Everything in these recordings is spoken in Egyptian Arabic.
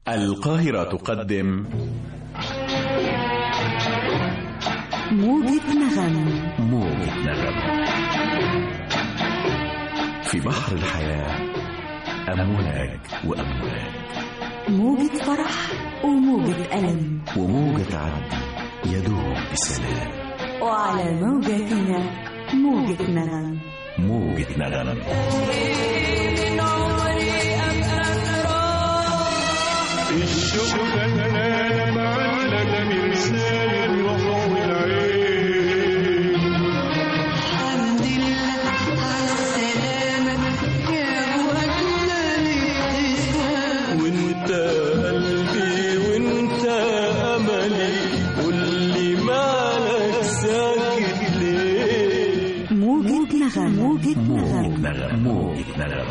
القاهرة تقدم موجة نغم موجة نغم في بحر الحياة أمواج وأمواج موجة فرح وموجة ألم وموجة عدل يدوب بسلام وعلى موجتنا موجة نغم موجة نغم الشوق انا معلق مرسال الروح والعين الحمد لله على السلامة يا وجنا الابتسام وانت قلبي وانت املي قولي مالك ساكت ليه موجة نغم موجة موجة نغم نغم موجة نغم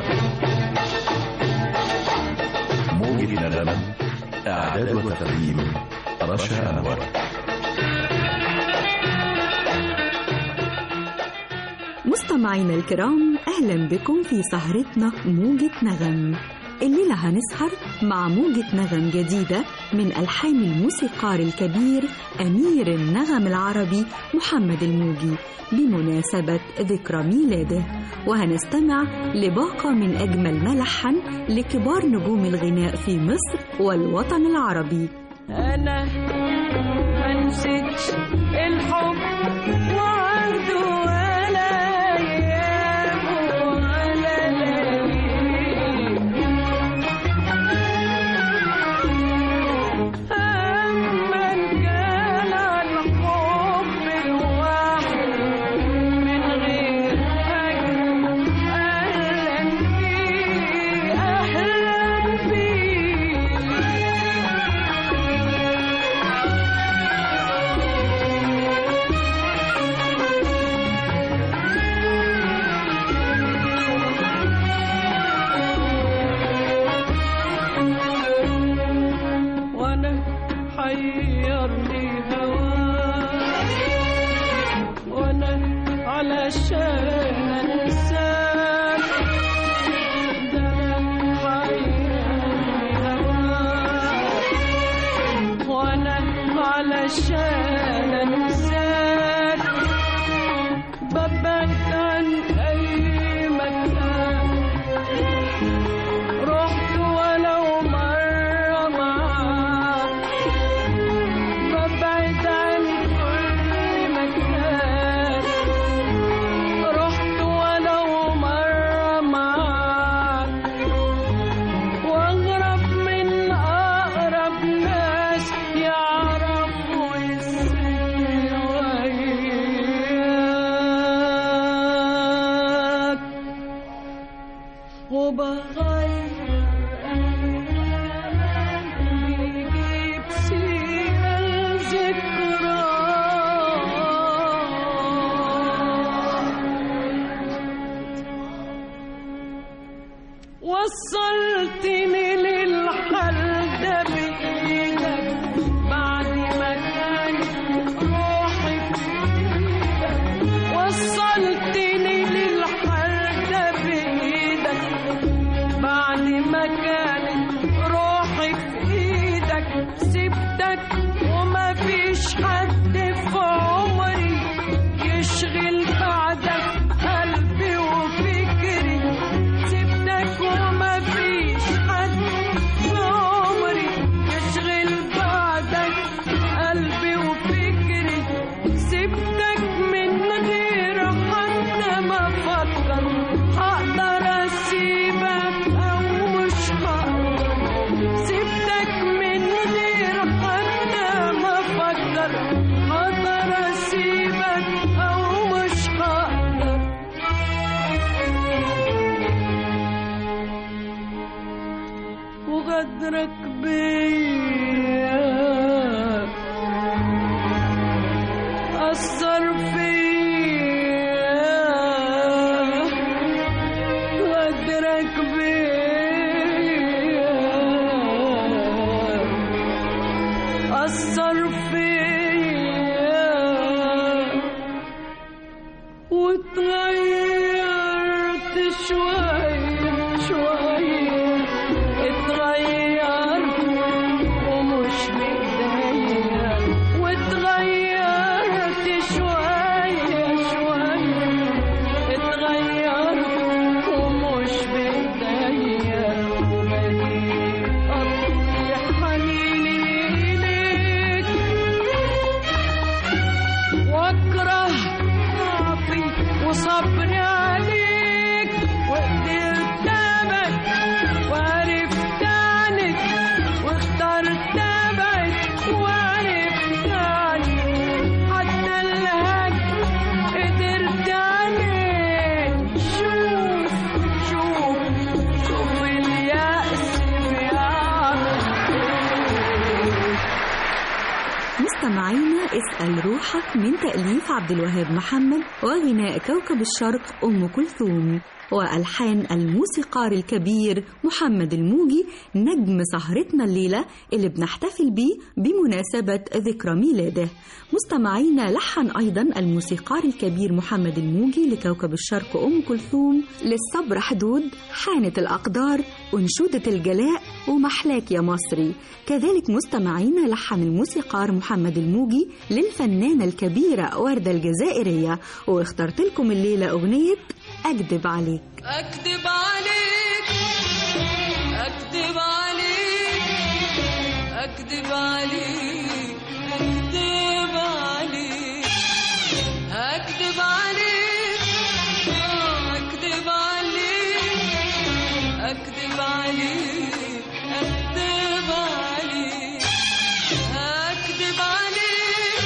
موجة نغم إعداد وتقديم رشا أنور مستمعينا الكرام أهلا بكم في سهرتنا موجة نغم الليلة هنسهر مع موجة نغم جديدة من ألحان الموسيقار الكبير أمير النغم العربي محمد الموجي بمناسبة ذكرى ميلاده وهنستمع لباقة من أجمل ما لحن لكبار نجوم الغناء في مصر والوطن العربي انا منسيتش الحب وعهده ولا ايامه ولا لياليه اما كان الحب لوحده من غير اجر اهلا بيه اهلا بيه وانا حيرني هواك وانا علشان انساك ده انا حيرني هواك وانا علشان انساك ببعد عن اي مكان رحت ولو مرة معاك ببعد عن كل مكان رحت ولو مرة معاك واغرب من أقرب ناس يعرفوا السر وياك وبغير بيجيب سيرة الذكرى وصلتني للحل ده بإيدك بعد ما كانت روحي بإيدك وصلتني للحل ده بإيدك بعد ما كانت روحي في ايدك سبتك وما فيش حد في عمري يشغل بعدك قلبي وفكري سبتك وما فيش حد في عمري يشغل بعدك قلبي وفكري سبتك من غير حتى ما افكر هقدر اسيبك او مش هقدر سبتك من غير حتى ما افكر هقدر اسيبك او مش هقدر وغدرك بيا أثر فيا غدرك بيا أثر فيا وتغيرت شوية شوية اتغيرت مستمعينا اسأل روحك من تأليف عبد الوهاب محمد وغناء كوكب الشرق أم كلثوم وألحان الموسيقار الكبير محمد الموجي نجم سهرتنا الليلة اللي بنحتفل بيه بمناسبة ذكرى ميلاده مستمعينا لحن أيضا الموسيقار الكبير محمد الموجي لكوكب الشرق أم كلثوم للصبر حدود حانت الأقدار أنشودة الجلاء ومحلاك يا مصري كذلك مستمعينا لحن الموسيقار محمد الموجي للفنانة الكبيرة وردة الجزائرية واخترت لكم الليلة أغنية أكذب عليك أكذب عليك أكذب عليك أكذب عليك أكذب عليك أكذب عليك أكذب عليك أكذب عليك أكذب عليك أكذب عليك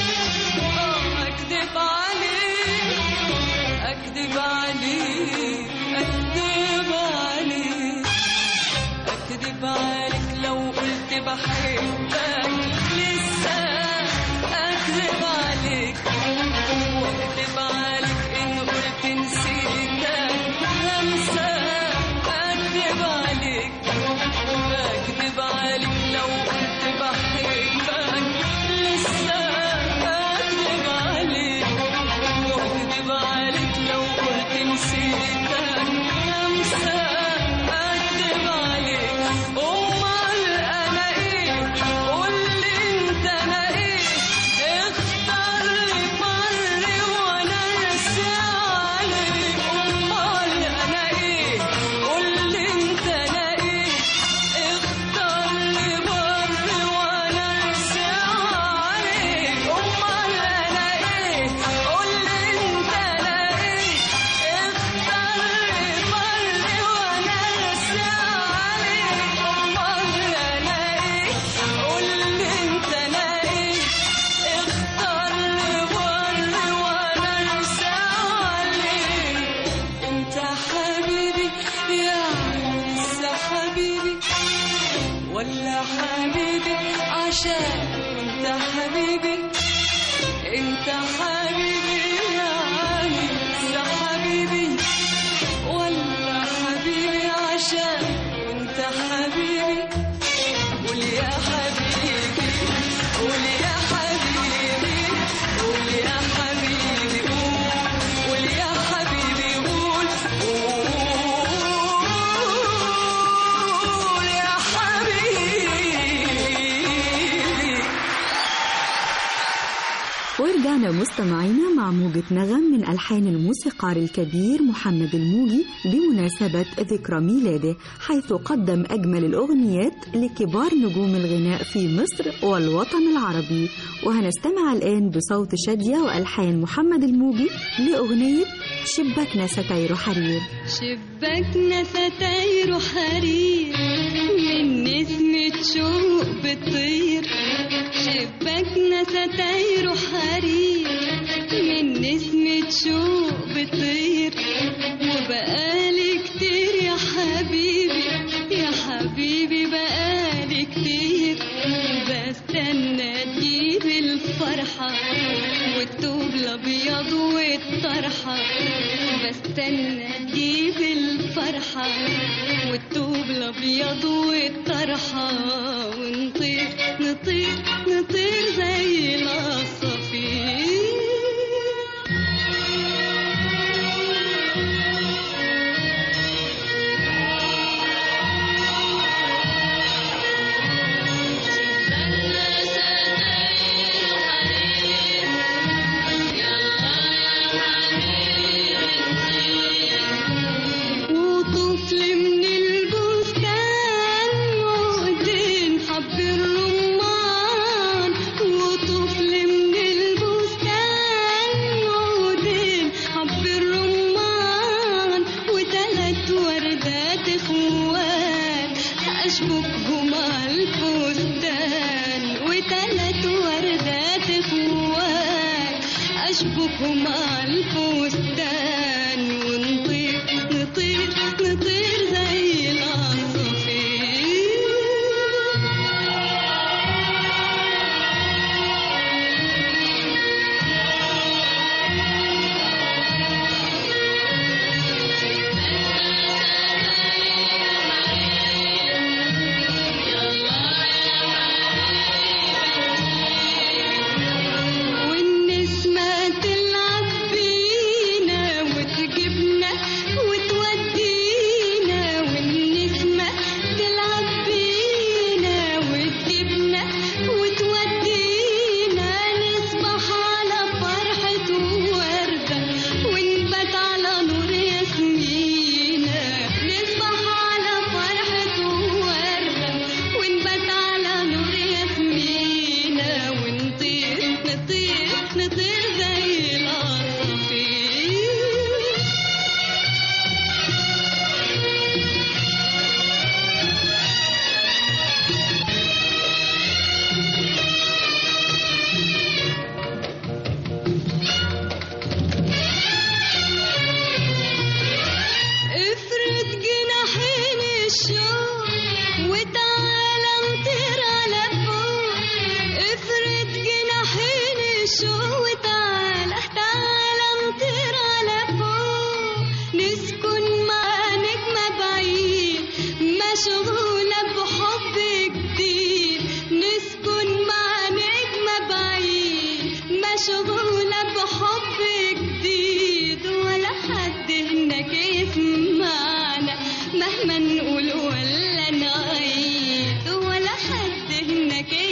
أكذب عليك أكذب عليك أكذب عليك أكذب عليك لو قلت بحبك لسه أكذب عليك وأكذب عليك إن قلت نسيتك همسة أكذب عليك أكذب عليك لو قلت بحبك لسه أكذب عليك واكذب عليك لو قلت نسيتك همسة اكذب عليك امال انا ايه قول لي انت انا ايه اختار لي بر وانا ارسى عليك امال انا ايه قول لي انت انا ايه اختار لي بر وانا ارسى عليك امال انا ايه قول لي انت انا ايه اختار لي بر وانا ارسى عليك امال انا ايه قول لي انت انا ايه اختار لي بر وانا ارسى عليك انت حبيبي يا لسه حبيبي ولا حبيبي عشان انت حبيبي انت حبيبي يعني يا حبيبي ولا حبيبي عشان انت حبيبي قول يا حبيبي قول يا حبيبي قول يا حبيبي قول قول يا حبيبي قول قول يا حبيبي ورجعنا مستمعينا مع موجة نغم من ألحان الموسيقار الكبير محمد الموجي بمناسبة ذكرى ميلاده حيث قدم أجمل الأغنيات لكبار نجوم الغناء في مصر والوطن العربي وهنستمع الآن بصوت شادية وألحان محمد الموجي لأغنية شباكنا ستاير حرير شباكنا ستاير حرير من نسمة شوق بتطير شباكنا ستاير حرير من نسمة شوق بتطير وبقالي كتير يا حبيبي يا حبيبي بقالي كتير بستنى تجيب الفرحة والثوب الأبيض والطرحة بستنى تجيب الفرحة والثوب الأبيض والطرحة ونطير نطير نطير زي العصافير وطفل من البستان وقدين حب الرمان وطفل من البستان وقدين حب الرمان وتلات وردات اخوات اشبكهم على الفستان وتلات وردات اخوات اشبكهم على الفستان ونطير نطير نطير زي العصافير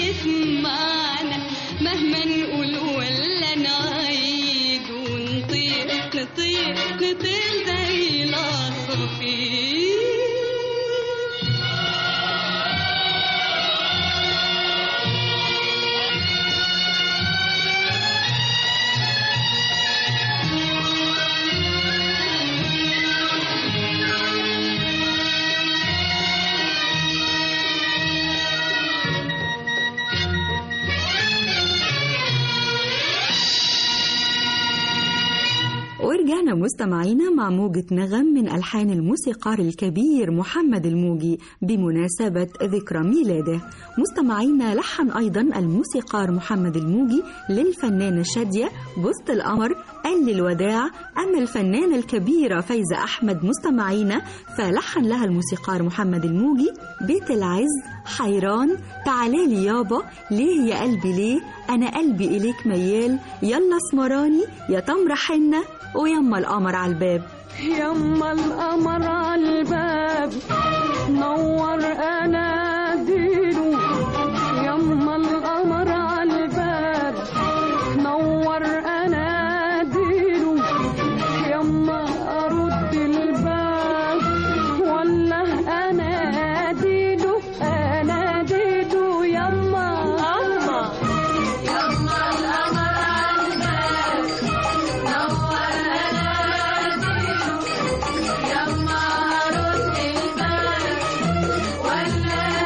تسمعنا مهما نقول ولا نعيد ونطير نطير نطير زي العصافير ورجعنا مستمعينا مع موجة نغم من ألحان الموسيقار الكبير محمد الموجي بمناسبة ذكرى ميلاده مستمعينا لحن أيضا الموسيقار محمد الموجي للفنانة شادية بسط القمر قال للوداع أما الفنانة الكبيرة فايزة أحمد مستمعينا فلحن لها الموسيقار محمد الموجي بيت العز حيران تعالى لي يابا ليه يا قلبي ليه أنا قلبي إليك ميال يلا اسمراني يا تمر حنة ويما القمر على الباب يما القمر على الباب نور اناديله يما القمر على الباب نور اناديله يما ارد الباب ولا اناديله اناديله يما الله يما رد الباب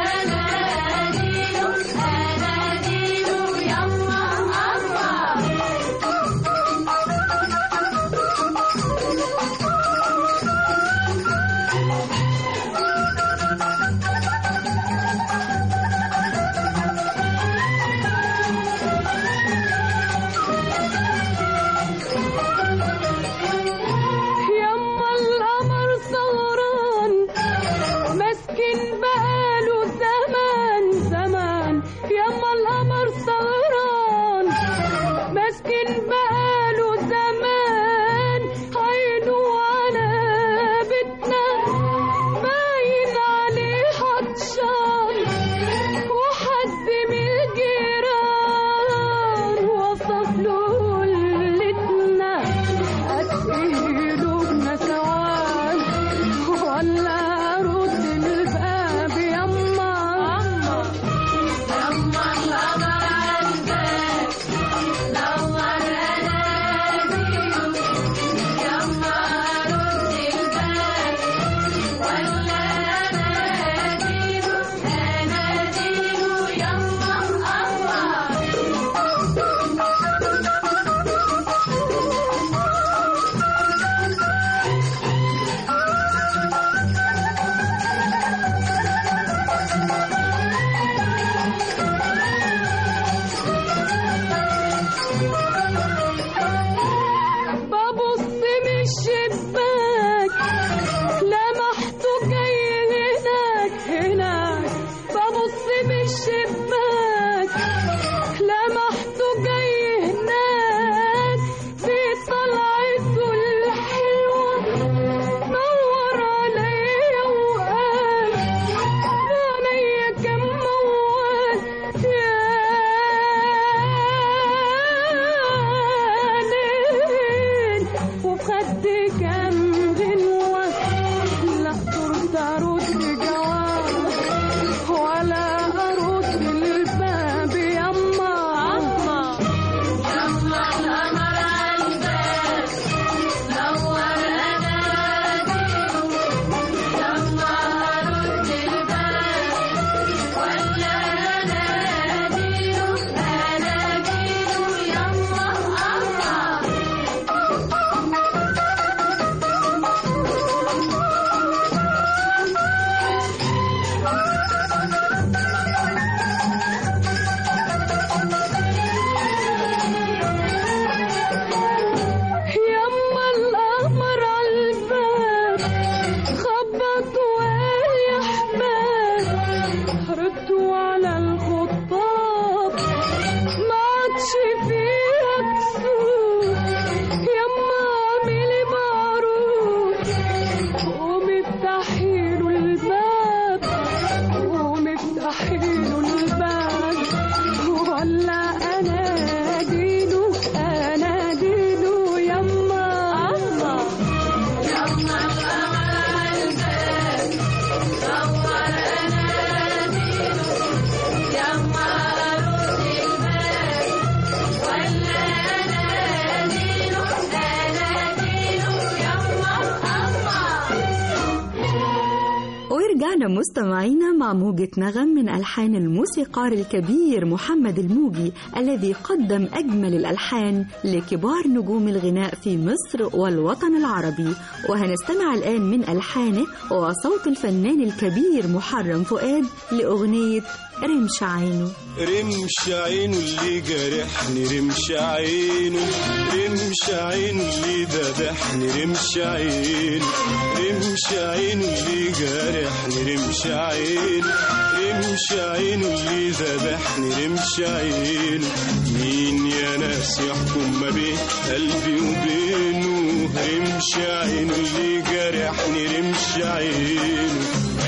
ورجعنا مستمعينا مع موجة نغم من ألحان الموسيقار الكبير محمد الموجي الذي قدم أجمل الألحان لكبار نجوم الغناء في مصر والوطن العربي وهنستمع الآن من ألحانه وصوت الفنان الكبير محرم فؤاد لأغنية رمش عينه رمش عينه اللي جرحني رمش عينه رمش عينه اللي ذبحني رمش عينه رمش عينه اللي جرحني رمش عينه رمش عينه اللي ذبحني رمش عينه مين يا ناس يحكم ما بين قلبي وبينه رمش عينه اللي جرحني رمش عينه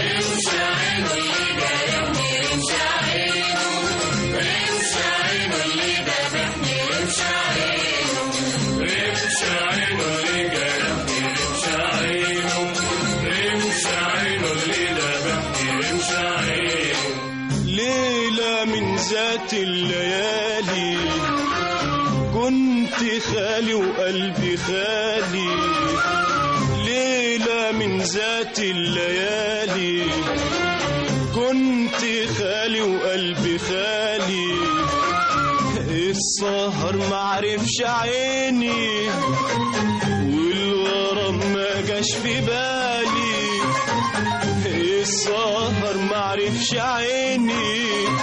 ليلة من ذات الليالي كنت خالي وقلبي خالي ليلة من ذات الليالي كنت خالي وقلبي خالي السهر معرفش عيني والغرام ما جاش في بالي السهر معرفش عيني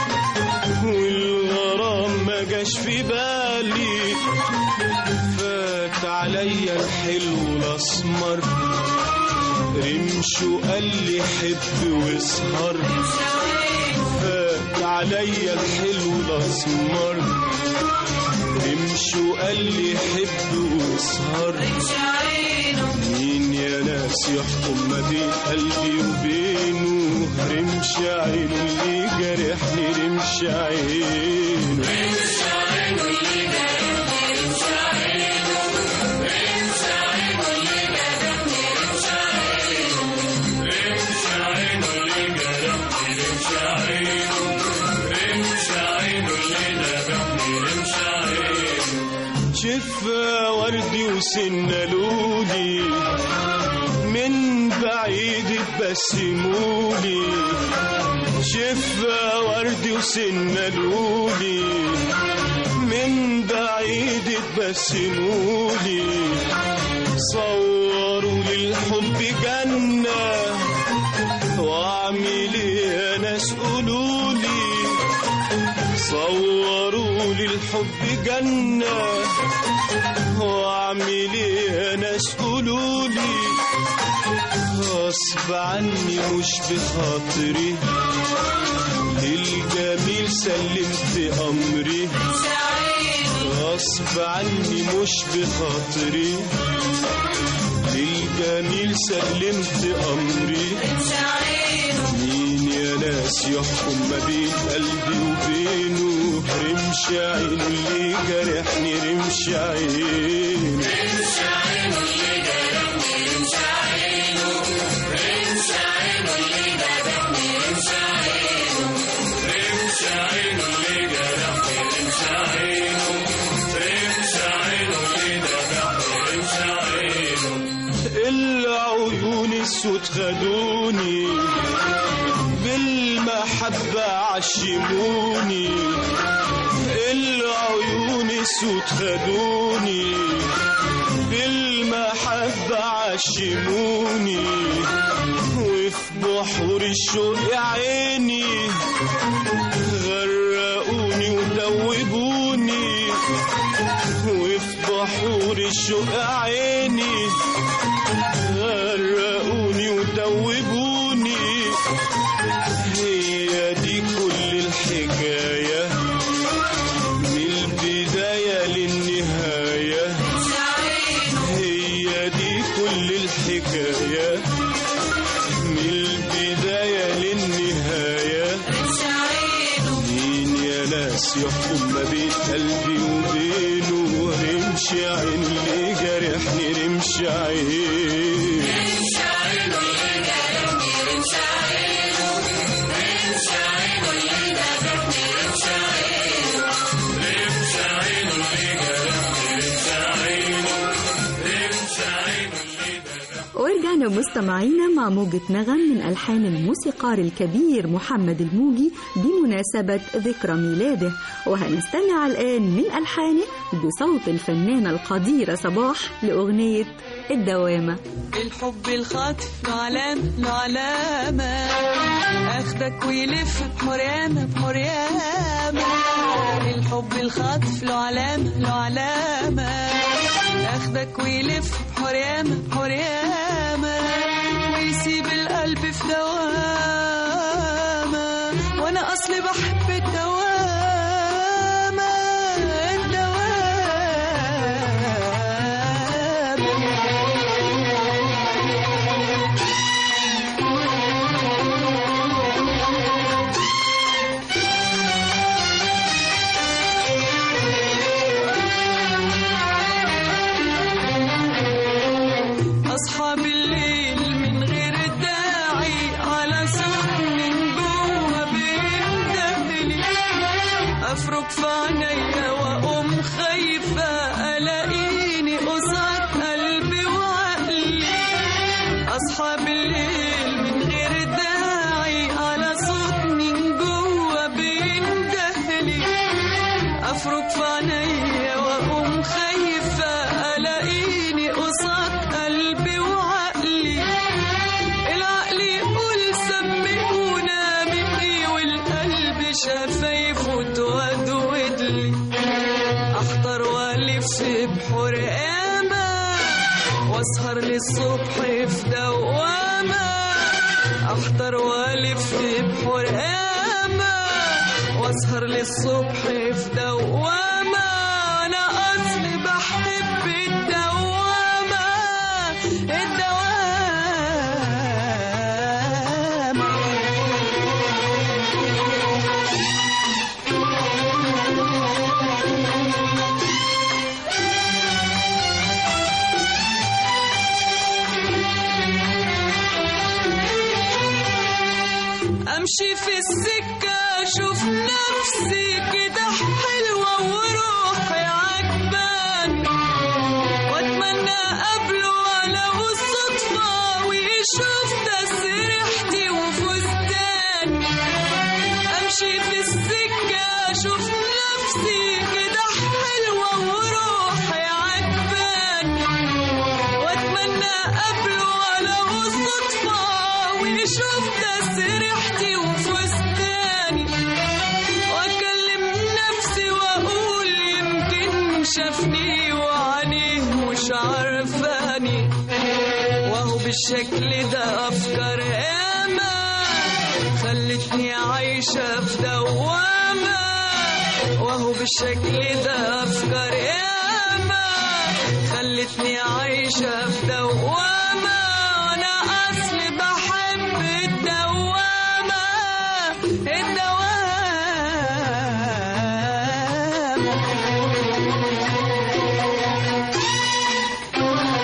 والغرام ما جاش في بالي فات عليا الحلو الاسمر رمش وقال لي حب واسهر فات عليا الحلو الاسمر رمش وقال لي حب واسهر مين يا ناس يحكم ما بين قلبي وبينه رمش عينه اللي جرحني رمش عينه شفا وردي وسنة لولي من بعيد تبسمولي شفا وردي وسنة لولي من بعيد تبسمولي صوروا للحب جنة واعمل ايه يا ناس قولولي صوروا للحب جنة واعمل ايه يا ناس قولولي غصب عني مش بخاطري للجميل سلمت امري غصب عني مش بخاطري للجميل سلمت امري مين يا ناس يحكم ما بين قلبي وبينه رمش عينه اللي جرحني رمش عينه العيون السود خدوني بالمحبة عشموني العيون السود خدوني بالمحبة عشموني وفي بحور الشوق يا عيني غرقوني ودوبوني وفي بحور الشوق يا عيني غرقوني ودوبوني هي دي كل الحكاية من البداية للنهاية هي دي كل الحكاية من البداية للنهاية مين يا ناس يحكم ما بين قلبي وبينه رمش عين اللي جرحني رمش عين ورجعنا مستمعينا مع موجة نغم من ألحان الموسيقار الكبير محمد الموجي بمناسبة ذكرى ميلاده وهنستمع الآن من ألحانه بصوت الفنانة القديرة صباح لأغنية الدوامة الحب الخاطف له علامة له علامة اخدك ويلف بحريامة بحريامة الحب الخاطف له علامة له علامة اخدك ويلف بحريامة بحريامة ويسيب القلب في دوامة وانا اصلي بحب الدوامة الدوامة أصحى بالليل من غير الداعي على سخن من جوه بيندهلي أفرك في عينيا وأقوم خايفة ألاقيني قصاد قلبي وعقلي أصحى بالليل من غير الداعي على صوت من جوه بيندهلي أفرك في عينيا وأقوم خايفة ألاقيني قصاد قلبي وعقلي العقل يقول سمعونا مني والقلب شفايفه تودود لي أحضر وألف بحرقامة وأسهر للصبح في دوامة أحضر وألف بحرقامة وأسهر للصبح في دوامة أنا أصلي بحب الدوامة الدوامة امشي في السكه اشوف نفسي كده حلوه وروحي عجباني واتمنى اقابله ولو صدفه ويشوف تسريحتي وفستاني امشي في السكه اشوف نفسي كده حلوه وروحي عجباني واتمنى اقابله ولو صدفه ويشوف تسريحتي وفستاني واكلم نفسي واقول يمكن شافني وعينيه مش عارفاني وهو بالشكل ده افكار ياما خلتني عايشه في دوامه وهو بالشكل ده افكار ياما خلتني عايشه في دوامه انا اصلي بحب الدوامه الدوامه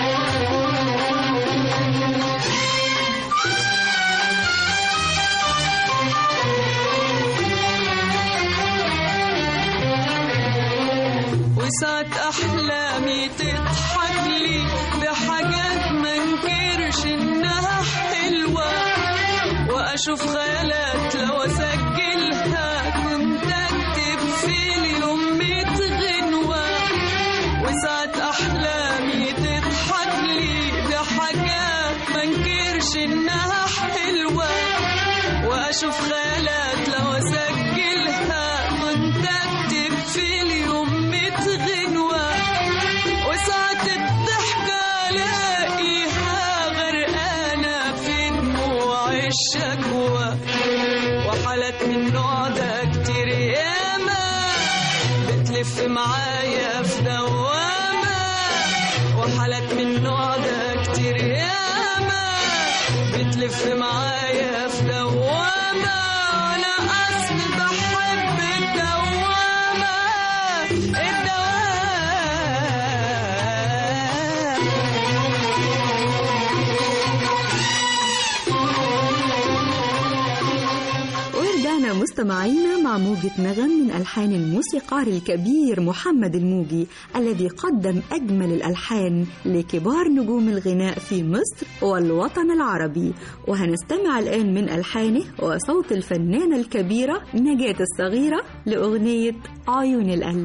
وساعة أحلامي تضحك لي بحاجات ما انكرش إنها حلوة وأشوف خيالات لو أسجلها كنت أكتب في اليوم ميت غنوة وساعة أحلامي تضحك لي بحاجات ما انكرش إنها حلوة وأشوف خيالات لو أسجلها كنت أكتب في اليوم ميت غنوة وساعة الضحكة ألاقيها غرقانة في دموع الشكوى وحالات من النوع ده كتير ياما بتلف معايا في دوامة وحالات من النوع ده كتير ياما بتلف معايا في دوامة أنا أصلي بحب الدوامة الدوامة مستمعينا مع موجة نغم من ألحان الموسيقار الكبير محمد الموجي الذي قدم أجمل الألحان لكبار نجوم الغناء في مصر والوطن العربي وهنستمع الآن من ألحانه وصوت الفنانة الكبيرة نجاة الصغيرة لأغنية عيون القلب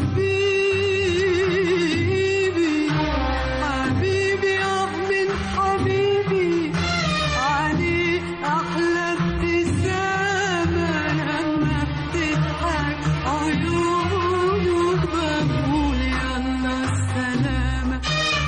حبيبي حبيبي اه من حبيبي عليه احلى ابتسامه لما بتضحك عيونه بقول يلا السلامه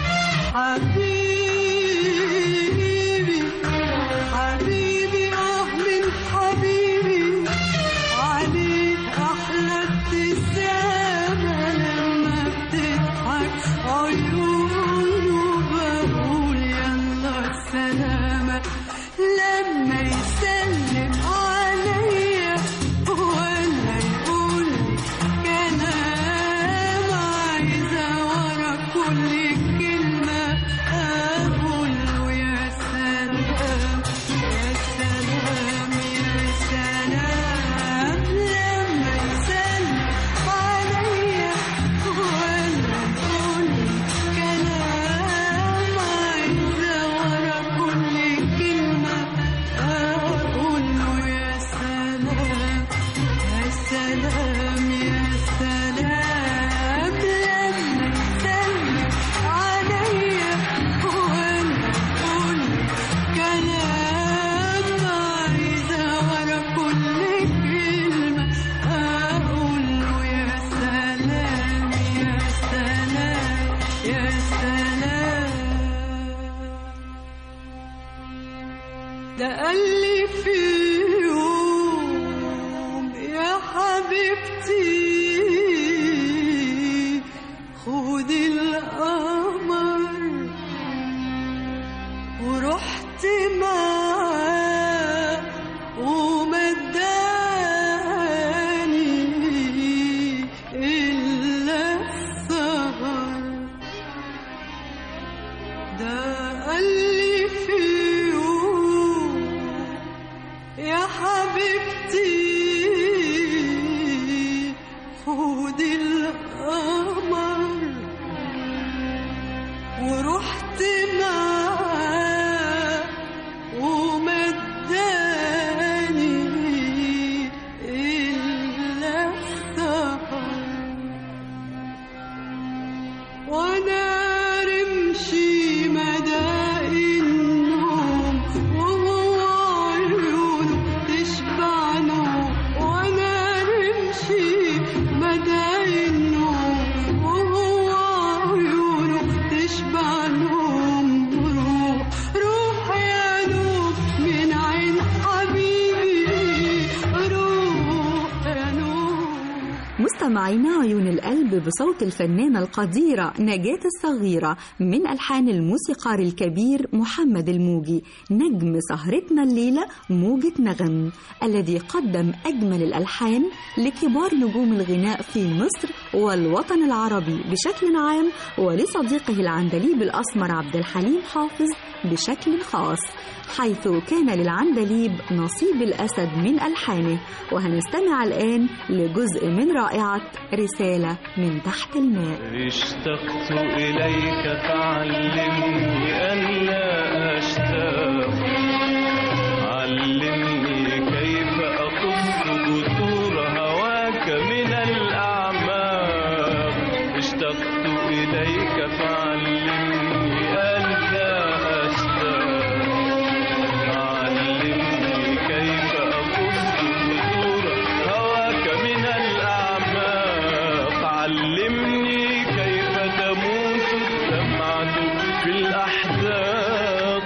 حبيبي حبيبي اه من حبيبي عليه احلى ابتسامه لما بتضحك عيونه بقول يلا السلامه لما يسلم عليا ولا يقول كلام عايزه ورا كل كلمه اقول له يا سلام يا سلام يا سلام لما يسلم عليا ولا يقول كلام عايزه ورا كل كلمه اقول له يا سلام يا سلام يا سلام لما يسلم عليا ولا يقول كلام عايزة ورا كل كلمة أقول له يا سلام يا سلام يا سلام ده قال لي في يوم يا حبيبتي خدي القمر ورحت معاه ومداني إلا السهر ده قال لي في يوم يا حبيبتي خدي القمر ورحت معاه ومداني إلا السهر وانا رمشي مدى النوم وهو عيونه تشبع نوم وانا رمشي مدى النوم وهو عيونه تشبع نوم روح روح يا نوم من عين حبيبي روح يا نوم مستمعينا عيون القلب بصوت الفنانة القديرة نجاة الصغيرة من ألحان الموسيقار الكبير محمد الموجي نجم سهرتنا الليلة موجة نغم الذي قدم أجمل الألحان لكبار نجوم الغناء في مصر والوطن العربي بشكل عام ولصديقه العندليب الأسمر عبد الحليم حافظ بشكل خاص حيث كان للعندليب نصيب الأسد من ألحانه وهنستمع الآن لجزء من رائعة رسالة من تحت الماء اشتقت إليك فعلمني ألا أشتاق علمني كيف أقص جسور هواك من الأعماق اشتقت إليك فعلمني ألا أشتاق علمني كيف أقص جسور هواك من الأعماق علمني كيف تموت الدمعة في الأحزاب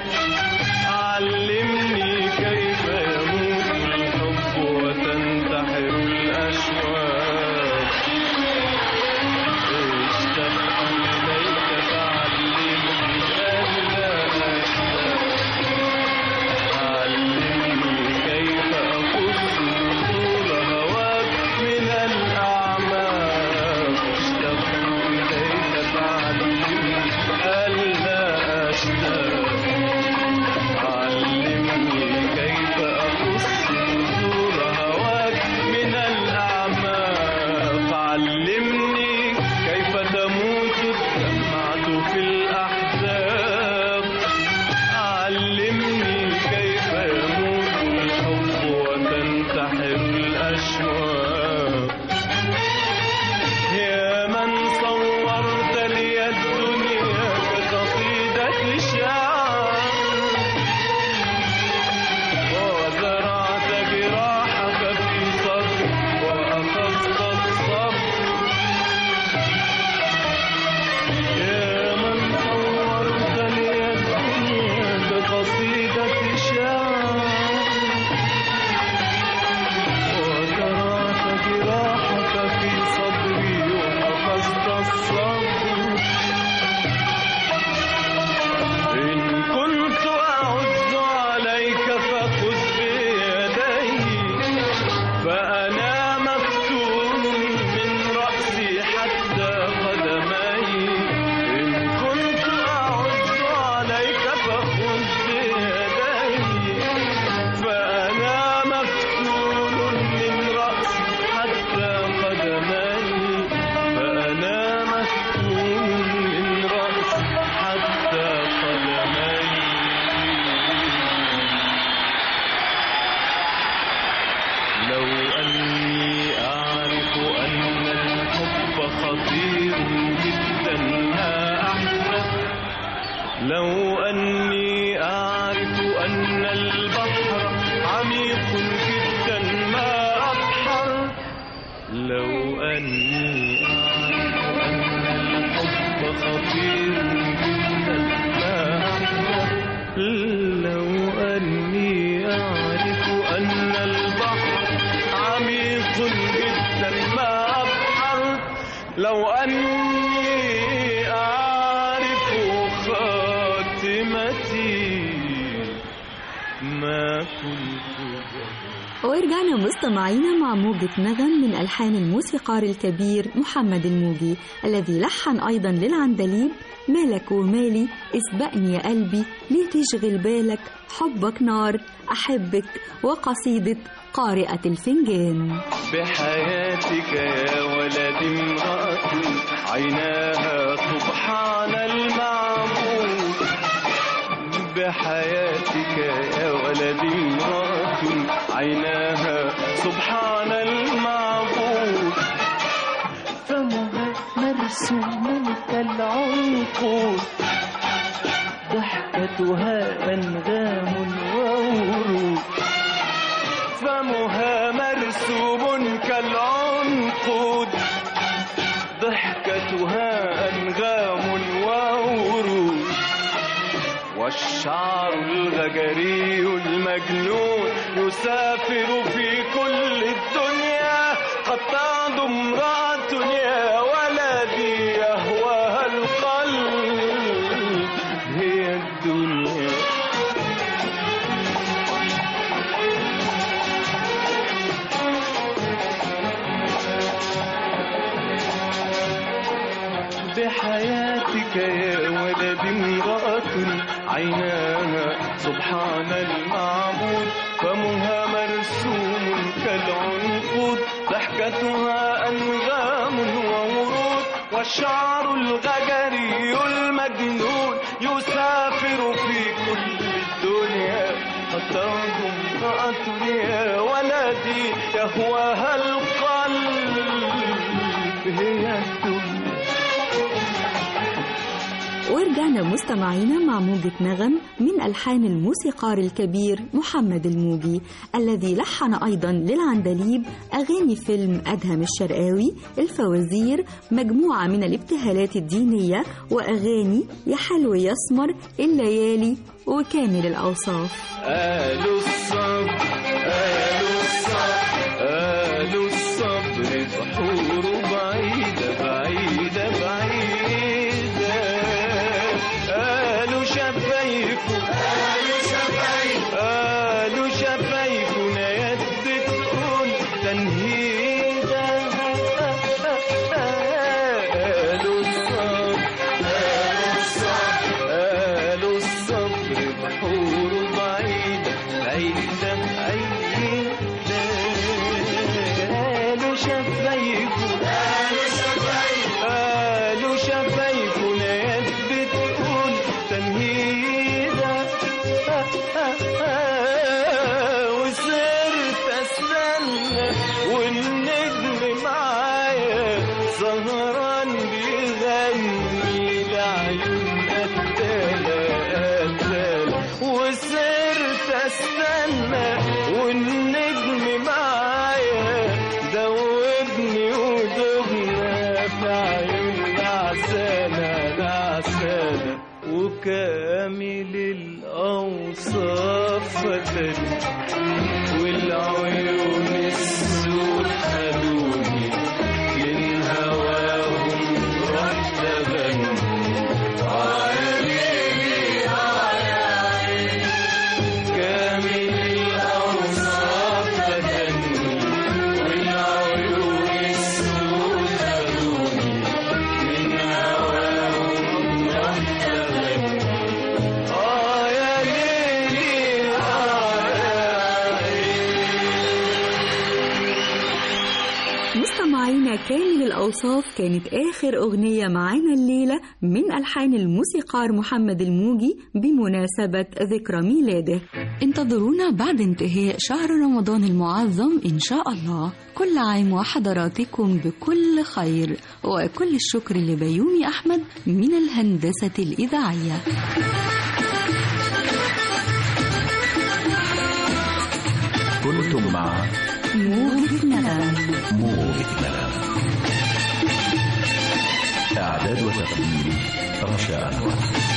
علمني كيف يموت الحب وتنتحر الأشواق اشتقت إليك خطير جدا ما أحدث لو أني أعرف أن البحر عميق جدا ما أبحر لو أني أعرف أن الحب خطير جدا ما أحدث لو أني أعرف أن البحر عميق جدا ما أبحر لو أني أعرف خاتمتي ما كنت ورجعنا مستمعينا مع موجة نغم من ألحان الموسيقار الكبير محمد الموجي الذي لحن أيضا للعندليب مالك ومالي اسبقني يا قلبي ليه تشغل بالك حبك نار أحبك وقصيدة قارئة الفنجان بحياتك يا ولد امرأة عيناها سبحان المعبود بحياتك يا ولد امرأة عيناها سبحان المعبود فمها مرسوم كالعنقود ضحكتها أنغام وورود فمها مرسوم كالعنقود ضحكتها أنغام وورود والشعر الغجري المجنون يسافر في كل الدنيا قد تعد امرأة يا ولدي يهواها القلب هي الدنيا بحياتك يا ولد امرأة عيناها سبحان المعبود فمها مرسوم كالعنقود ضحكتها أنغام وورود والشعر الغجري المجنون يسافر في كل الدنيا فترجو امرأة يا ولدي يهواها القلب هي الدنيا ورجعنا مستمعينا مع موجة نغم من ألحان الموسيقار الكبير محمد الموجي الذي لحن أيضا للعندليب أغاني فيلم أدهم الشرقاوي الفوازير مجموعة من الابتهالات الدينية وأغاني يا حلو يسمر الليالي وكامل الأوصاف قالوا الصبر قالوا الصبر قالوا الصبر بحور بعيدة بعيدة بعيدة قالوا شفايفه قالوا شفايفه قالوا شفايفه نيات بتقول تنهيدة قالوا الصبر قالوا الصبر قالوا الصبر بحور بعيدة بعيدة بعيدة قالوا شفايفه قالوا شفايفه قالوا شفايفه نيات بتقول تنهيدة وصرت استنى والنجم معايا سهران بيغني لعيون قتالة قتالة وصرت استنى والنجم معايا دوبني ودبنا في عيون نعسانة نعسانة وكامل الأوصاف فتني والعيون السود خدوني من هواهم رحت أغني كامل الأوصاف فتني والعيون السود خدوني من هواهم رحت أغني آه يا ليلي آه يا كامل الأوصاف كانت آخر أغنية معانا الليلة من ألحان الموسيقار محمد الموجي بمناسبة ذكرى ميلاده انتظرونا بعد انتهاء شهر رمضان المعظم إن شاء الله كل عام وحضراتكم بكل خير وكل الشكر لبيومي أحمد من الهندسة الإذاعية كنتم مع موجة نغم موجة نغم إعداد وتقديم رشا أنور